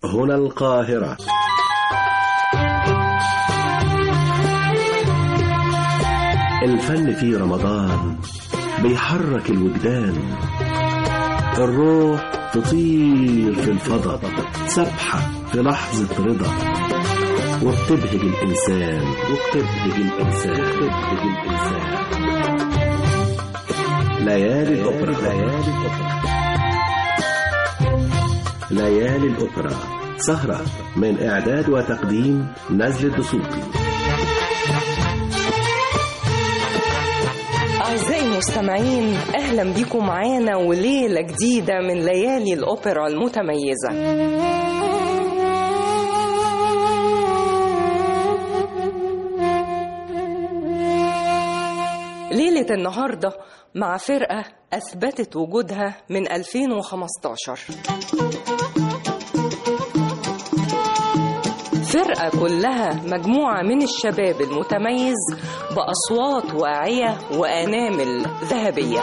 هنا القاهرة الفن في رمضان بيحرك الوجدان الروح تطير في الفضاء سبحة في لحظة رضا وبتبهج الإنسان وبتبهج الإنسان وبتبهج الإنسان ليالي الأوبرا ليالي الأوبرا ليالي الأوبرا سهرة من إعداد وتقديم نزل الدسوقي أعزائي المستمعين أهلا بكم معانا وليلة جديدة من ليالي الأوبرا المتميزة ليلة النهاردة مع فرقة أثبتت وجودها من 2015 فرقة كلها مجموعة من الشباب المتميز بأصوات واعية وأنامل ذهبية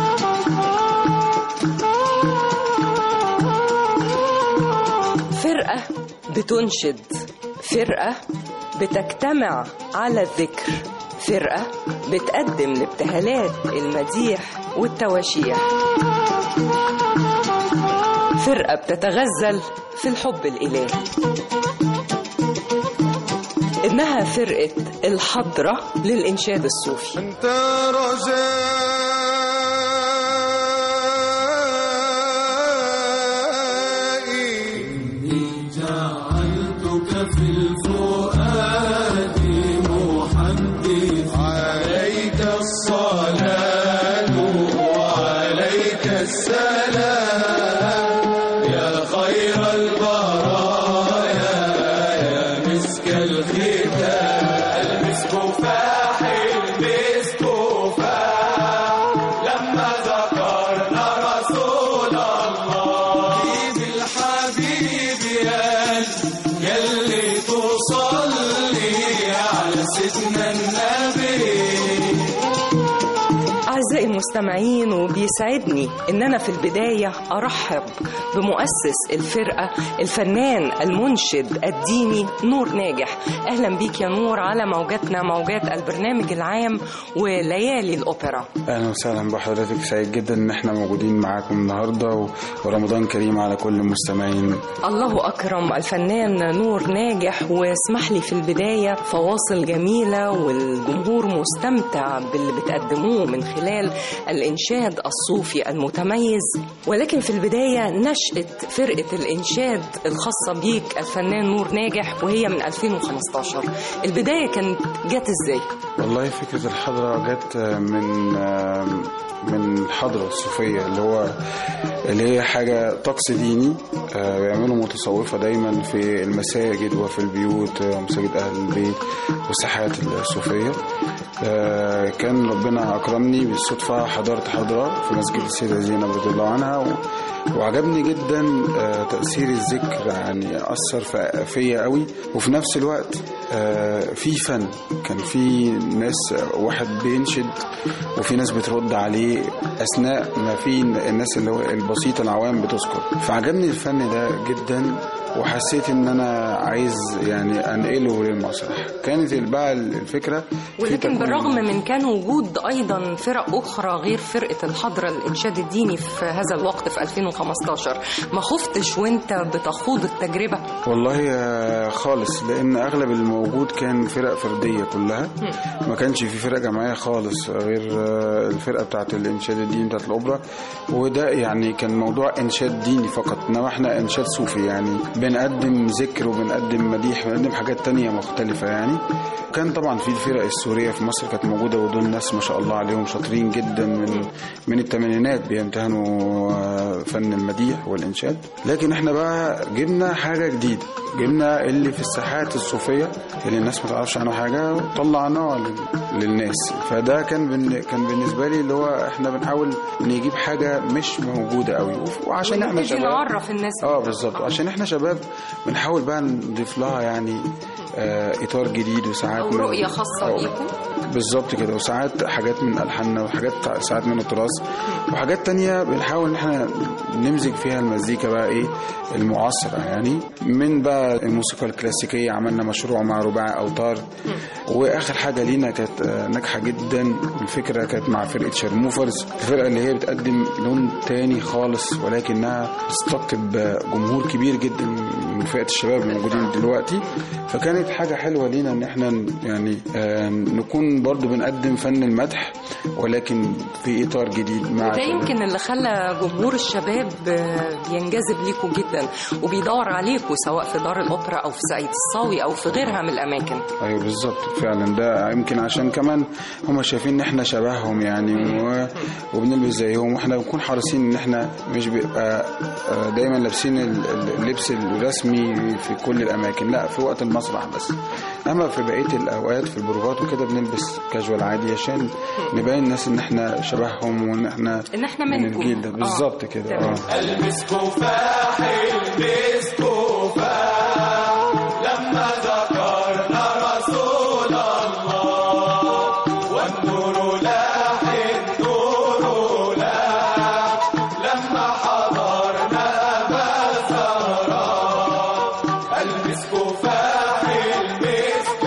فرقة بتنشد فرقة بتجتمع على الذكر فرقة بتقدم لابتهالات المديح والتواشيح فرقة بتتغزل في الحب الإلهي إنها فرقة الحضرة للإنشاد الصوفي أنت رجائي إني جعلتك في الفؤاد محدث عليك الصلاة وعليك السلام يا خير البرايا يا مسك الختام المسك فاح المسك فاح لما ذكرنا رسول الله حبيب الحبيب يا يلي تصلي على سيدنا النبي أعزائي المستمعين وبيسعدني إن أنا في البداية أرحب بمؤسس الفرقة الفنان المنشد الديني نور ناجح أهلا بيك يا نور على موجاتنا موجات البرنامج العام وليالي الأوبرا اهلا وسهلا بحضرتك سعيد جدا ان احنا موجودين معاكم النهارده و- ورمضان كريم على كل المستمعين الله أكرم الفنان نور ناجح واسمح لي في البداية فواصل جميلة والجمهور مستمتع باللي بتقدموه من خلال الإنشاد الصوفي المتميز ولكن في البداية نشأة فرقة الإنشاد الخاصة بيك الفنان نور ناجح وهي من 2015 البداية كانت جت إزاي؟ والله فكره الحضره جت من من الحضره الصوفيه اللي هو اللي هي حاجه طقس ديني آه، بيعملوا متصوفه دايما في المساجد وفي البيوت آه، مساجد اهل البيت والساحات الصوفيه آه، كان ربنا اكرمني بالصدفه حضرت حضره في مسجد السيده زينب رضي الله عنها و... وعجبني جدا آه، تأثير الذكر يعني أثر في- فيا قوي وفي نفس الوقت آه، في فن كان في ناس واحد بينشد وفي ناس بترد عليه أثناء ما في الناس اللي هو البسيطة العوام بتذكر فعجبني الفن ده جدا وحسيت ان انا عايز يعني انقله للمسرح كانت بقى الفكره في ولكن تكوين- بالرغم من كان وجود ايضا فرق اخرى غير فرقه الحضره الانشاد الديني في هذا الوقت في 2015 ما خفتش وانت بتخوض التجربه والله آه، خالص لان اغلب الموجود كان فرق فرديه كلها ما كانش في فرقه جماعيه خالص غير آه، الفرقه بتاعت الانشاد الديني بتاعت الاوبرا وده يعني كان موضوع انشاد ديني فقط انما احنا انشاد صوفي يعني بنقدم ذكر وبنقدم مديح بنقدم حاجات تانية مختلفه يعني كان طبعا في الفرق السوريه في مصر كانت موجوده ودول ناس ما شاء الله عليهم شاطرين جدا من من الثمانينات بيمتهنوا آه، فن المديح والانشاد لكن احنا بقى جبنا حاجه جديده جبنا اللي في الساحات الصوفيه اللي الناس ما تعرفش عنه حاجه وطلعناه لل- للناس فده كان بن كان بالنسبه لي اللي هو احنا بنحاول نجيب حاجه مش موجوده قوي وعشان احنا ونبتدي شباب نعرف الناس اه بالظبط عشان احنا شباب الشباب بنحاول بقى نضيف لها يعني آه، اطار جديد وساعات أو من- رؤية خاصة أو- بيكم؟ بالظبط كده وساعات حاجات من الحاننا وحاجات ساعات من التراث وحاجات تانية بنحاول ان احنا نمزج فيها المزيكا بقى ايه المعاصرة يعني من بقى الموسيقى الكلاسيكية عملنا مشروع مع رباعي اوتار واخر حاجة لينا كانت آه، ناجحة جدا الفكرة كانت مع فرقة شرموفرز الفرقة اللي هي بتقدم لون تاني خالص ولكنها بتستقطب جمهور كبير جدا من فئة الشباب الموجودين دلوقتي فكانت حاجة حلوة لينا ان احنا ن- يعني آه، نكون برضو بنقدم فن المدح ولكن في اطار جديد مع ده يمكن اللي خلى جمهور الشباب آه، بينجذب ليكوا جدا وبيدور عليكوا سواء في دار الأوبرا أو في سعيد الصاوي أو في غيرها من الأماكن ايوه بالظبط فعلا ده يمكن عشان كمان هم شايفين ان احنا شبههم يعني و... وبنلبس زيهم واحنا بنكون حريصين ان احنا مش بيبقى آه، دايما لابسين ال- ال- اللبس الرسمي في كل الاماكن لا في وقت المسرح بس اما في بقيه الاوقات في البروفات وكده بنلبس كاجوال عادي عشان نبين الناس ان احنا شبههم وان احنا إن إحنا من منكم. الجيل ده آه. بالظبط كده تمام. اه المسك فاح المسك فاح لما ذكرنا رسول الله والنور لاح النور لاح لما حضرنا بزرا المسك فاح المسك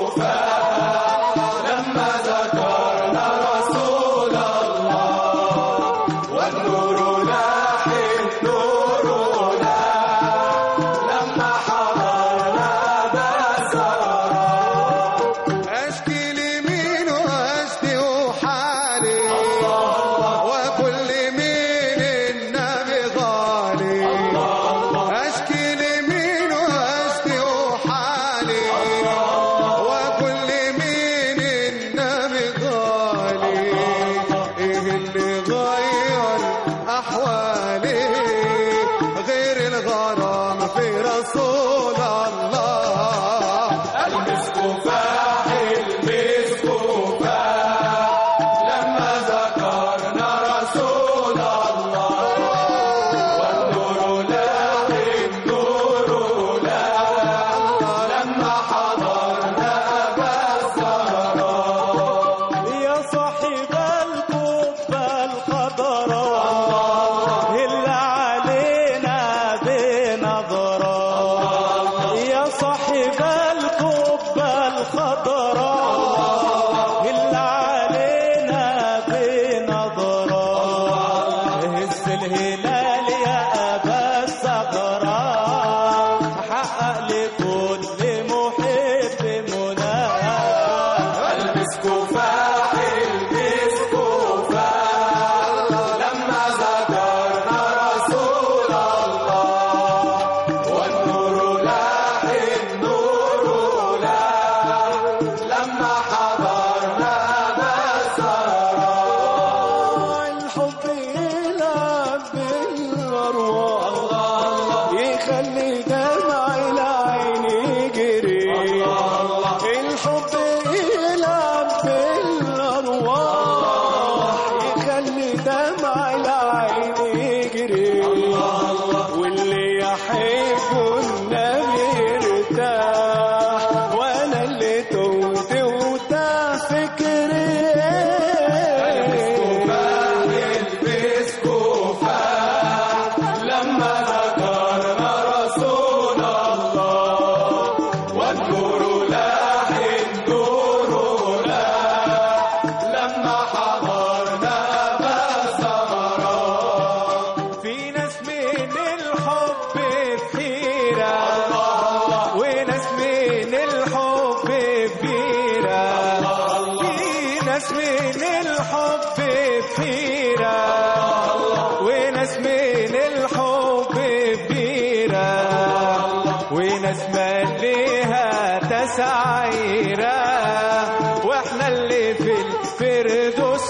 فاح لما ذكرنا رسول الله والنور لاح النور لاح لما حضرنا بزرا اشكي لمين واشكي وحالي وكل مين النبي غالي اشكي لمين واشكي وحالي وكل مين النبي غالي ايه اللي غير احوالي غير الغرام في رسول الله المسك فاح المسك فاح لما ذكرنا رسول الله والنور لاح النور لاح لما حضرنا بزرا يا صاحب القبة الخضراء هل علينا بنظرة يا صاحب القبة الخضراء هل علينا بنظرة هز الهلال يا أبا الصغراء حقق لكل محب مناه المسك فاح المسك فاح لما ذكرنا رسول الله والنور لاح النور لاح لما حضرنا بزرا الحب يلعب بالأرواح يخلي دمع العين يجري الحب يلعب بالأرواح يخلي دمع العين يجري واللي يحب النبي يرتاح وانا اللي توت وتاه فكري المسك فاح لما ذكرنا رسول الله والنور لاح النور لاح لما حضرنا بزرا في ناس من الحب بحيرة وناس من الحب ببيرة في ناس من الحب بحيرة وناس من الحب ببيرة وناس مليها تسعيرة واحنا اللي في الفردوس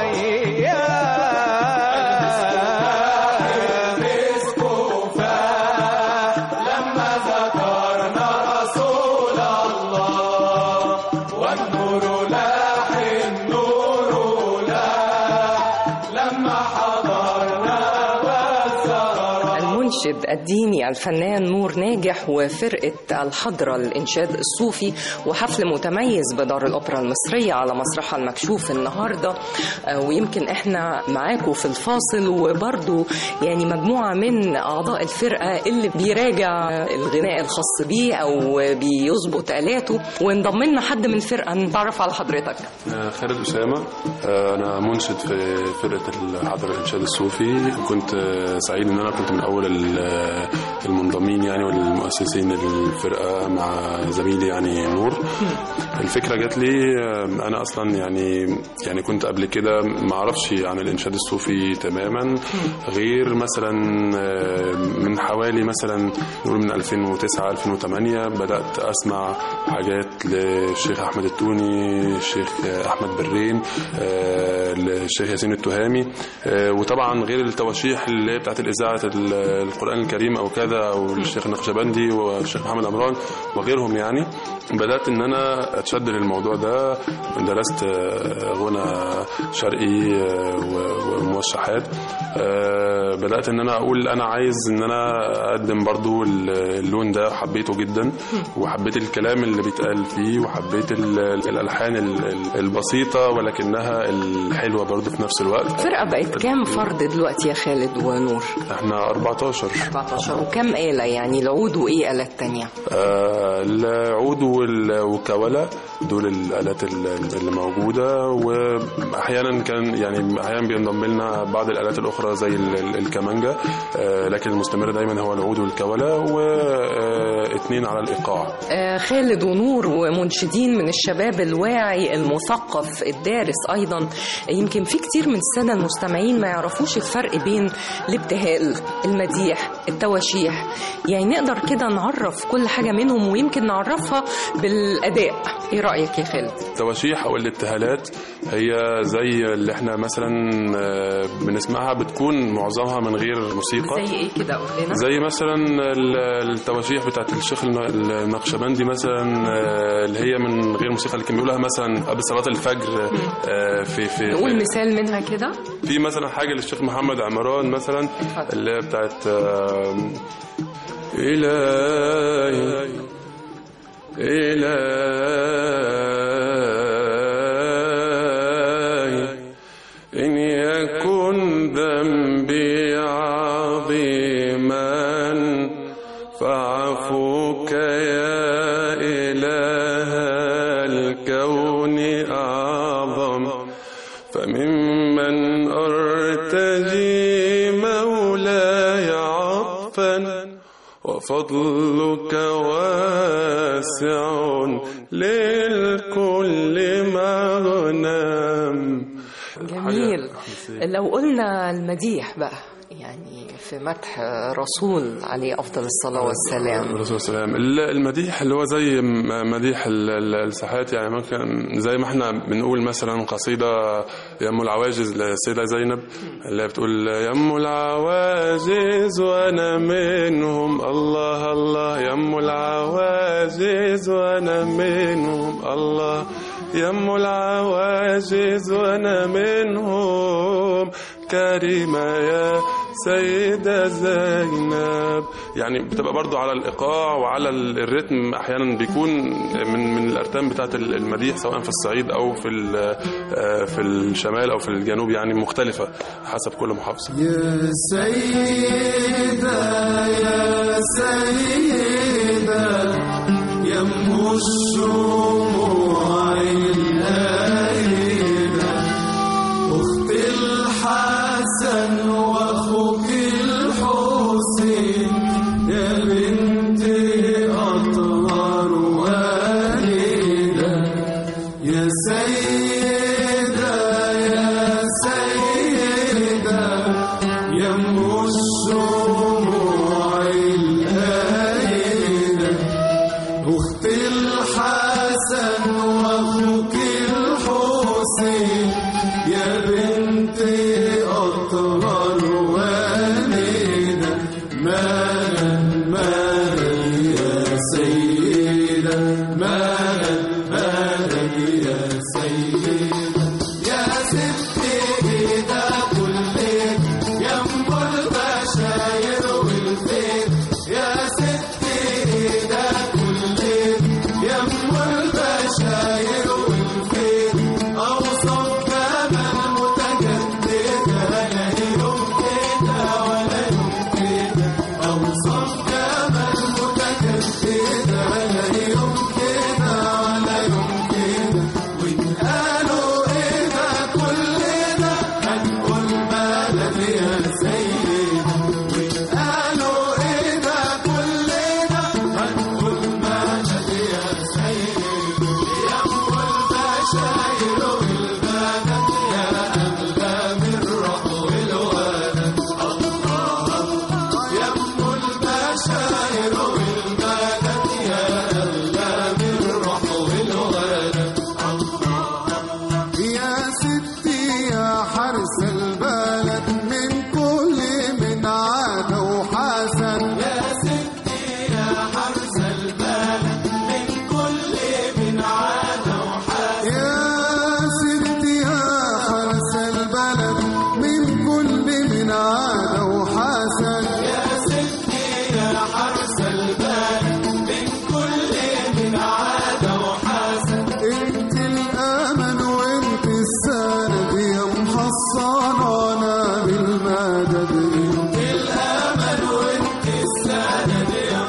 وياه المسك فاح لما ذكرنا رسول الله والنور لاح النور لاح لما حضرنا بزرا المنشد الديني الفنان نور ناجح وفرقة الحضرة الإنشاد الصوفي وحفل متميز بدار الأوبرا المصرية على مسرحها المكشوف النهاردة آه، ويمكن إحنا معاكم في الفاصل وبرضو يعني مجموعة من أعضاء الفرقة اللي بيراجع الغناء الخاص بيه أو بيظبط آلاته وانضم لنا حد من الفرقة نتعرف على حضرتك آه، خالد أسامة آه، أنا منشد في فرقة الحضر الإنشاد الصوفي كنت آه، سعيد إن أنا كنت من أول ال- آه، المنضمين يعني والمؤسسين الفرقة مع زميلي يعني نور الفكرة جات لي آه، أنا أصلا يعني يعني كنت قبل كده ما أعرفش عن الإنشاد الصوفي تماما غير مثلا آه، من حوالي مثلا نقول من 2009 2008 بدأت أسمع حاجات للشيخ أحمد التوني الشيخ أحمد برين آه، الشيخ ياسين التهامي آه، وطبعا غير التواشيح اللي هي بتاعت الإذاعة ال- القرآن الكريم أو كذا أو الشيخ النقشبندي والشيخ محمد عمران وغيرهم يعني بدأت إن أنا أتشد للموضوع ده درست آه، غنى شرقي آه، و- وموشحات آه، بدأت إن أنا أقول أنا عايز إن أنا أقدم برضو ال- اللون ده حبيته جدا وحبيت الكلام اللي بيتقال فيه وحبيت ال- الألحان ال- ال- البسيطة ولكنها الحلوة برضو في نفس الوقت الفرقة بقت كام فرد دلوقتي يا خالد ونور احنا 14 14 وكم آلة يعني العود وإيه آلات تانية آه، العود وال- والكولة دول الآلات ال- اللي موجودة وأحيانا كان يعني أحيانا بينضم لنا بعض الآلات الأخرى زي ال- ال- الكمانجة آه، لكن المستمر دايما هو العود والكولة واثنين على الإيقاع آه، خالد ونور ومنشدين من الشباب الواعي المثقف الدارس ايضا يمكن في كتير من الساده المستمعين ما يعرفوش الفرق بين الابتهال المديح التواشيح يعني نقدر كده نعرف كل حاجه منهم ويمكن نعرفها بالاداء ايه رايك يا خالد التواشيح أو الابتهالات هي زي اللي احنا مثلا آه، بنسمعها بتكون معظمها من غير موسيقى زي ايه كده قول لنا زي مثلا ال- التواشيح بتاعت الشيخ الن- النقشبندي مثلا آه، اللي هي من غير موسيقى اللي كان بيقولها مثلا قبل صلاة الفجر آه، في في نقول في, مثال منها كده في مثلا حاجة للشيخ محمد عمران مثلا اتفضل. اللي هي بتاعت آه، إلهي إلهي إن يكن ذنبي عظيما فعفوك يا إله الكون أعظم فممن أرتجي مولاي عطفا وفضلك واسع للكل مغنم جميل لو قلنا المديح بقى يعني في مدح رسول عليه افضل الصلاه والسلام الرسول صلى الله عليه وسلم ال- المديح اللي هو زي م- مديح ال- ال- الساحات يعني ممكن زي ما احنا بنقول مثلا قصيدة يا ام العواجز للسيدة زينب اللي بتقول يا ام العواجز وانا منهم الله الله يا ام العواجز وانا منهم الله يا ام العواجز وانا منهم كريمة يا سيدة زينب يعني بتبقى برضو على الإيقاع وعلى ال- الريتم أحيانا بيكون من من الأرتام بتاعة ال- المديح سواء في الصعيد أو في ال- آه، في الشمال أو في الجنوب يعني مختلفة حسب كل محافظة يا سيدة يا سيدة يا ام الشموع الهائلة أخت الحسن وأخوك الحسين يا بنت أطهر والدة يا سيدة يا سيدة يا ام الشموع الهائلة أخت الحسن يا ستي يا حرس البلد من كل من عاد وحسن يا ستي يا حرس البلد من كل من عاد وحسن يا ستي يا حرس البلد من كل من عاد وحسن يا ستي يا حرس البلد من كل من عاد وحسن انت الامل وانت السند يا محصنانا بالمدد انت الامل وانت السند يا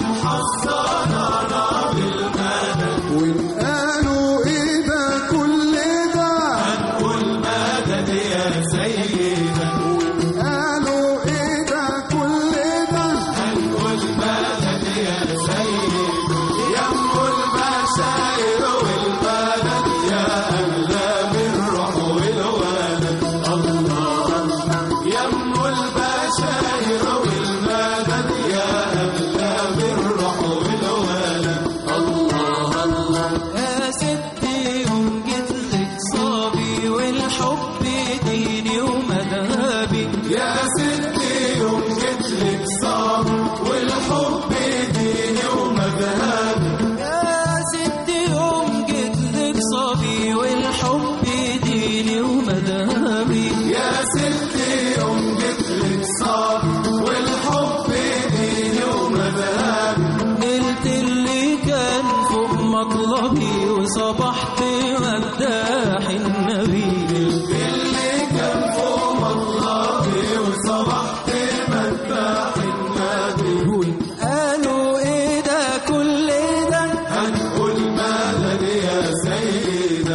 محصنانا بالمدد وان قالوا ايه ده كل ده هنقول مدد يا سيدة وان قالوا ايه ده كل ده هنقول مدد يا سيدة يا ام البشاير والبلد يا أغلى بالروح والولد الله يا ام البشاير والمدد يا أغلى بالروح والولد الله الله يا ستي يوم جيت لك صابي والحب ديني ومذهبي يا ستي يوم جيت لك صاب والحب ديني ومذهبي يا ستي يوم جيت لك صابي والحب ديني ومذهبي يا ستي يوم جيت لك صاب والحب ديني ومذهبي نلت اللي كان فوق مطلبي وصبحت مداح النبي اللي كان فوق مطلبي وصبحت مذبح النبي قالوا ايه ده كل ده هنقول مدد يا سيدة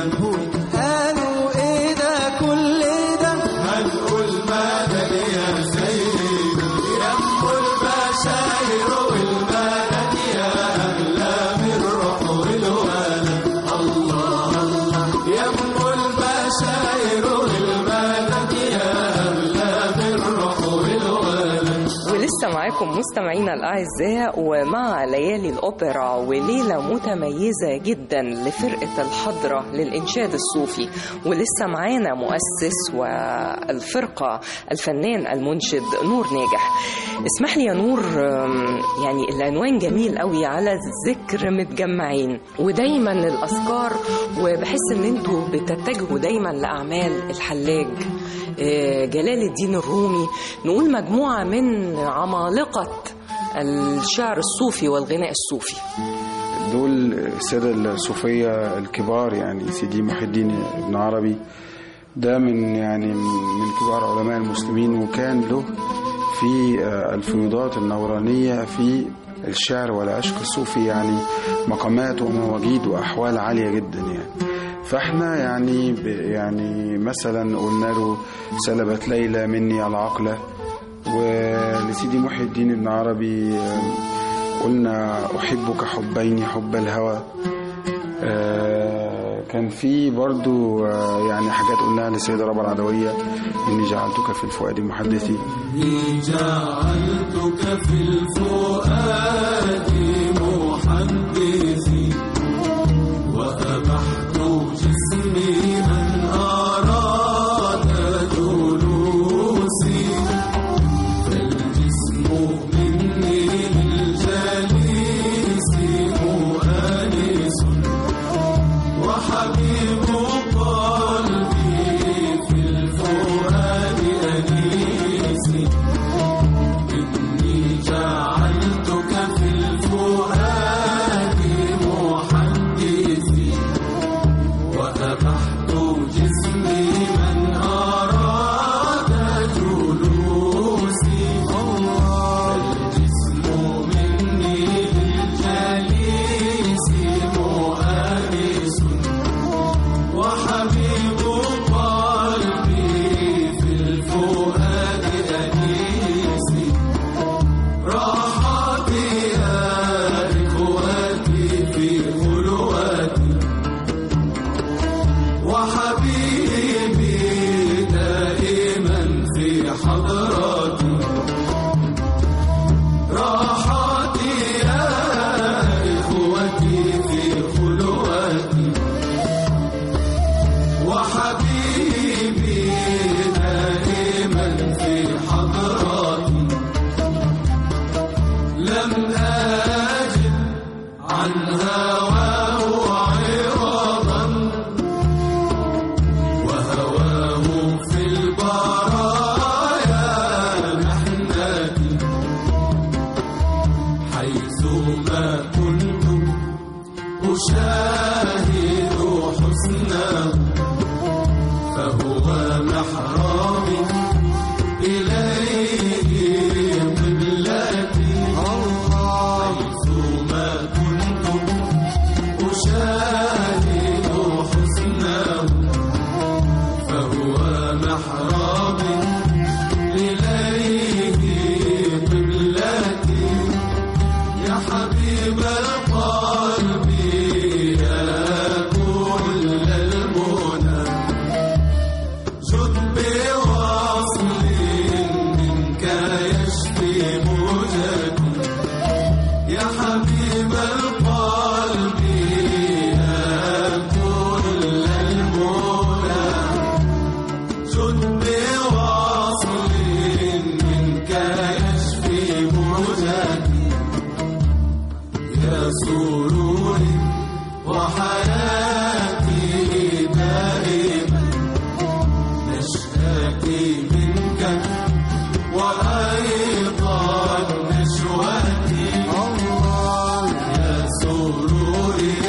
قالوا ايه ده كل ده هنقول مدد يا سيدة يا ام البشاير والمدد يا أغلى من الروح والولد الله الله يا ام البشاير والمدد يا أغلى من الروح والولد ولسه معاكم مستمعينا الأعزاء ومع ليالي الأوبرا وليلة متميزة جدا لفرقة الحضرة للإنشاد الصوفي ولسه معانا مؤسس والفرقة الفنان المنشد نور ناجح اسمح لي يا نور أم، يعني العنوان جميل قوي على ذكر متجمعين ودايما الأذكار وبحس ان انتوا بتتجهوا دايما لأعمال الحلاج آه، جلال الدين الرومي نقول مجموعة من عمالقة الشعر الصوفي والغناء الصوفي دول السادة الصوفية الكبار يعني سيدي محي الدين ابن عربي ده من يعني من كبار علماء المسلمين وكان له في آه، الفيوضات النورانية في الشعر والعشق الصوفي يعني مقامات ومواجيد وأحوال عالية جدا يعني فاحنا يعني ب- يعني مثلا قلنا له سلبت ليلى مني العقلة ولسيدي محي الدين ابن عربي آه، قلنا أحبك حبين حب الهوى آه، كان في برضو آه، يعني حاجات قلناها للسيدة ربا العدوية إني جعلتك في الفؤاد محدثي جعلتك في الفؤاد محدثي وأبحت جسمي من أراد جلوسي فالجسم مني للجليس مؤانس وحبيب قلبي في الفؤاد أنيسي إني جعلتك في عن هواه عوضا وهواه في البرايا محنتي حيثما كنت أشاهد حسنه فهو محرامي إليه قبلتي حيثما كنت أشاهد حسنه فهو محرامي إليه قبلتي يا حبيب القلب يا كل المنى جد بوصل منك يشفي موجتي يا حبيب القلب يا كل المنى جد بوصل منك يشفي موجتي يا سروري وحياتي دائما نشأتي منك وأيضا نشوتي يا سروري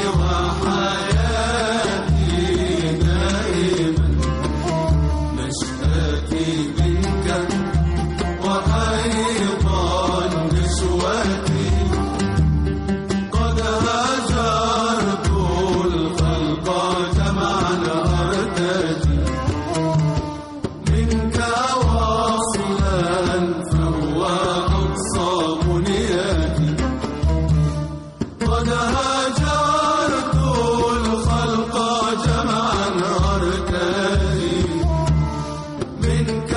وحياتي دائما نشأتي منك وأيضا نشوتي قد هجرت الخلق جمعا أرتجي منك واصلا فهو أقصى بنياتي قد هجرت الخلق جمعا أرتجي منك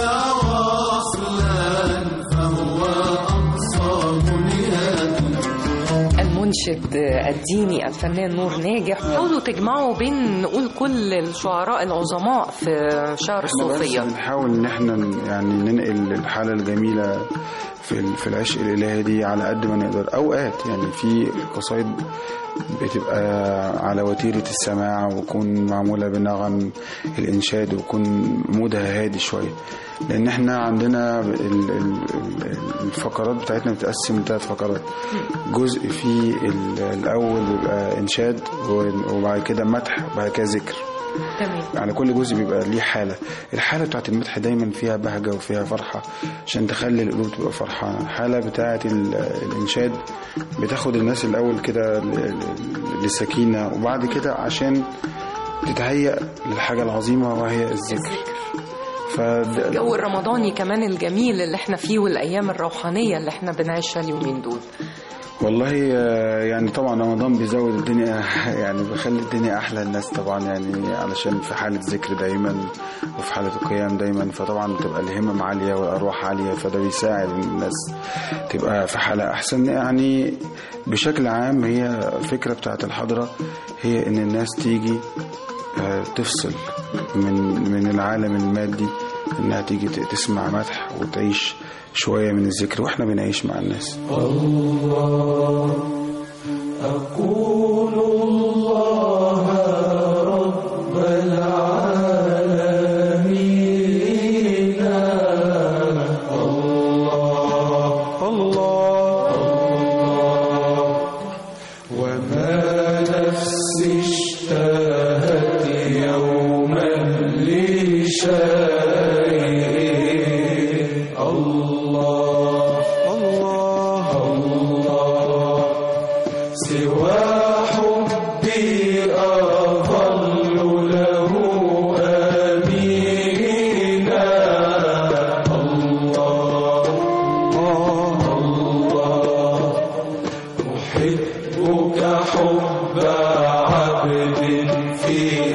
واصلا فهو أقصى بنياتي المنشد الديني الفنان نور ناجح حاولوا تجمعوا بين نقول كل الشعراء العظماء في شعر احنا بس الصوفية بنحاول ان احنا ن- يعني ننقل الحاله الجميله في ال- في العشق الالهي دي على قد ما نقدر اوقات يعني في قصايد بتبقى على وتيره السماع وتكون معموله بنغم الانشاد ويكون مودها هادي شويه لان احنا عندنا ال- ال- ال- الفقرات بتاعتنا بتقسم لثلاث فقرات جزء فيه ال- الاول بيبقى انشاد وبعد كده مدح وبعد كده ذكر تمام يعني كل جزء بيبقى ليه حالة الحالة بتاعت المدح دايما فيها بهجة وفيها فرحة عشان تخلي القلوب تبقى فرحانة الحالة بتاعت ال- الإنشاد بتاخد الناس الأول كده ل- ل- للسكينة وبعد كده عشان تتهيأ للحاجة العظيمة وهي الذكر فده الجو الرمضاني كمان الجميل اللي احنا فيه والايام الروحانيه اللي احنا بنعيشها اليومين دول والله آه، يعني طبعا رمضان بيزود الدنيا يعني بيخلي الدنيا احلى الناس طبعا يعني علشان في حاله ذكر دايما وفي حاله القيام دايما فطبعا بتبقى الهمم عاليه والارواح عاليه فده بيساعد إن الناس تبقى في حاله احسن يعني بشكل عام هي الفكره بتاعت الحضره هي ان الناس تيجي آه، تفصل من من العالم المادي انها تيجي ت- تسمع مدح وتعيش شويه من الذكر واحنا بنعيش مع الناس وما نفسي اشتهت يوما لشيء الله الله الله سوى حبي أظل له أمينا الله الله أحبك حب عبد في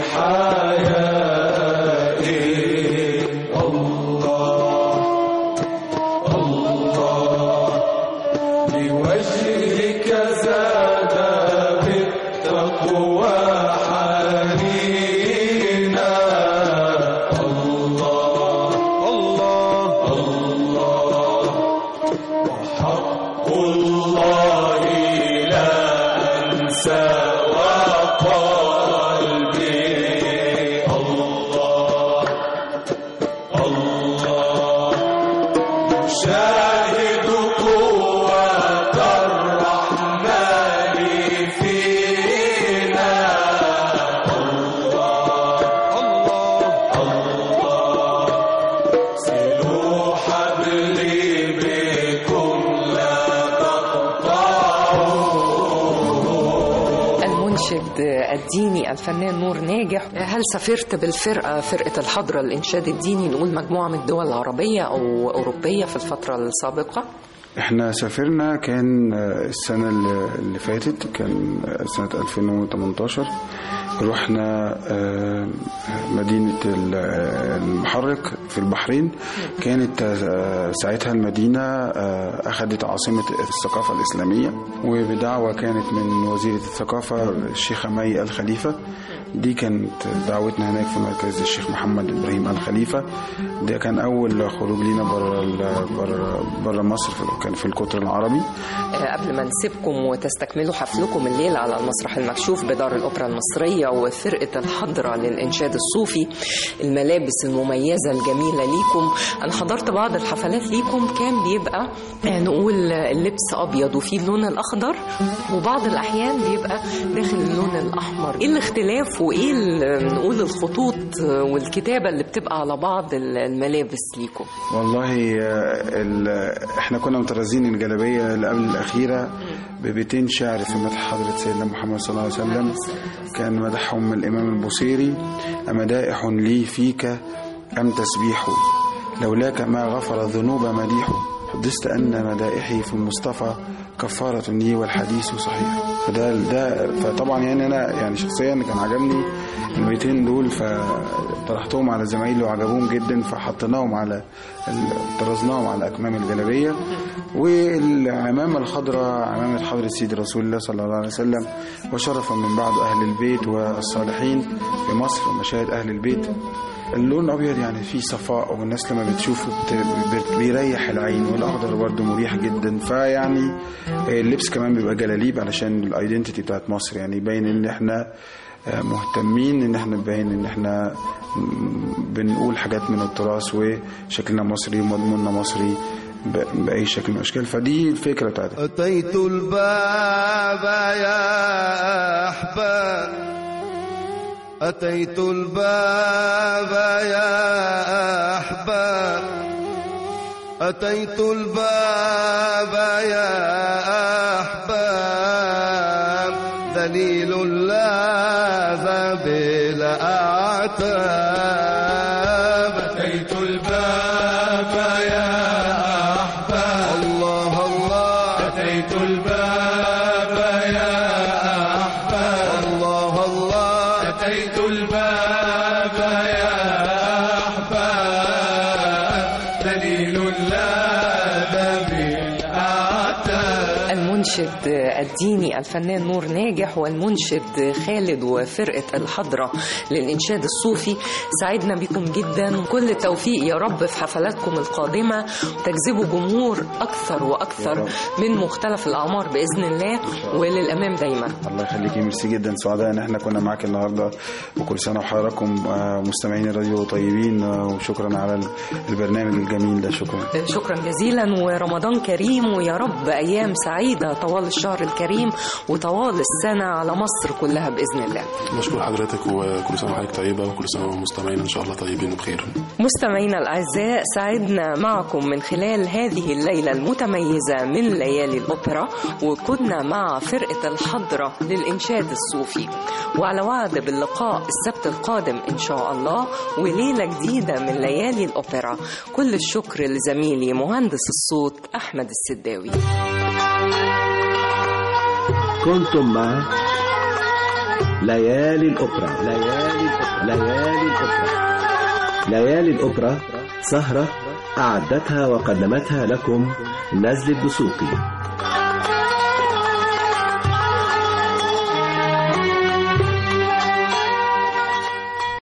حياتي الله الله لوجهك زاد بالتقوى حنينا الله الله الله وحق الله لا أنسى أنسى وقلبي الله الله شاهد قوة الرحمن فينا الله الله سلوا حبلي بكم لا تقطعوا المنشد الديني الفنان نور ناجح هل سافرت بالفرقة فرقة الحضرة الإنشاد الديني نقول مجموعة من الدول العربية أو أوروبية في الفترة السابقة احنا سافرنا كان آه، السنة اللي- اللي فاتت كان آه، سنة 2018 رحنا آه، مدينة ال- آه، المحرق في البحرين كانت آه، ساعتها المدينة آه، أخذت عاصمة الثقافة الإسلامية وبدعوة كانت من وزيرة الثقافة الشيخة مي الخليفة دي كانت دعوتنا هناك في مركز الشيخ محمد إبراهيم الخليفة ده كان أول خروج لينا بره بره بره مصر في- كان في القطر العربي آه، قبل ما نسيبكم وتستكملوا حفلكم الليل على المسرح المكشوف بدار الأوبرا المصرية وفرقة الحضرة للإنشاد الصوفي الملابس المميزة الجميلة ليكم أنا حضرت بعض الحفلات ليكم كان بيبقى آه، نقول اللبس أبيض وفيه اللون الأخضر وبعض الأحيان بيبقى داخل اللون الأحمر إيه الاختلاف وإيه ال- نقول الخطوط آه، والكتابة اللي بتبقى على بعض الملابس ليكم والله آه، ال- احنا كنا مترزين الجلابيه اللي قبل الاخيره ببيتين شعر في مدح حضره سيدنا محمد صلى الله عليه وسلم كان مدحهم الامام البوصيري امدائح لي فيك ام تسبيح لولاك ما غفر الذنوب مديح حدثت ان مدائحي في المصطفى كفارة لي والحديث صحيح فده ده فطبعا يعني انا يعني شخصيا كان عجبني البيتين دول فطرحتهم على زمايلي وعجبوهم جدا فحطيناهم على ال- طرزناهم على اكمام الجلابيه والعمامه الخضراء عمامه حضره سيدي رسول الله صلى الله عليه وسلم وشرفا من بعد اهل البيت والصالحين في مصر ومشاهد اهل البيت اللون الابيض يعني فيه صفاء والناس لما بتشوفه بت- بت- بيريح العين والاخضر برضه مريح جدا فيعني اللبس كمان بيبقى جلاليب علشان الايدنتيتي بتاعت مصر يعني يبين ان احنا آه، مهتمين ان احنا نبين ان احنا م- بنقول حاجات من التراث وشكلنا مصري ومضموننا مصري ب- باي شكل من الاشكال فدي الفكره بتاعتها أتيت الباب يا أحباب أتيت الباب يا أحباب أتيت الباب يا أحباب ذليل لاذ بالأعتاب أتيت الباب يا أحباب الله الله أتيت الباب يا أحباب الله الله أتيت الباب يا أحباب دليل لا بالأعتاب المنشد الديني الفنان نور ناجح والمنشد خالد وفرقة الحضرة للإنشاد الصوفي سعدنا بكم جدا كل التوفيق يا رب في حفلاتكم القادمة تجذبوا جمهور أكثر وأكثر من مختلف الأعمار بإذن الله وللأمام دايما الله يخليكي ميرسي جدا سعداء ان احنا كنا معاك النهارده وكل سنه وحضراتكم آه، مستمعين الراديو طيبين آه، وشكرا على ال- البرنامج الجميل ده شكرا شكرا جزيلا ورمضان كريم ويا رب أيام سعيدة طوال الشهر الكريم وطوال السنة على مصر كلها بإذن الله بشكر حضرتك وكل سنه وحضرتك طيبه وكل سنه والمستمعين ان شاء الله طيبين وبخير مستمعينا الأعزاء سعدنا معكم من خلال هذه الليلة المتميزة من ليالي الأوبرا وكنا مع فرقة الحضرة للإنشاد الصوفي وعلى وعد باللقاء السبت القادم إن شاء الله وليلة جديدة من ليالي الأوبرا كل الشكر لزميلي مهندس الصوت أحمد السداوي كنتم مع ليالي الأوبرا ليالي الأوبرا ليالي الأوبرا ليالي الأوبرا سهرة أعدتها وقدمتها لكم نزل الدسوقي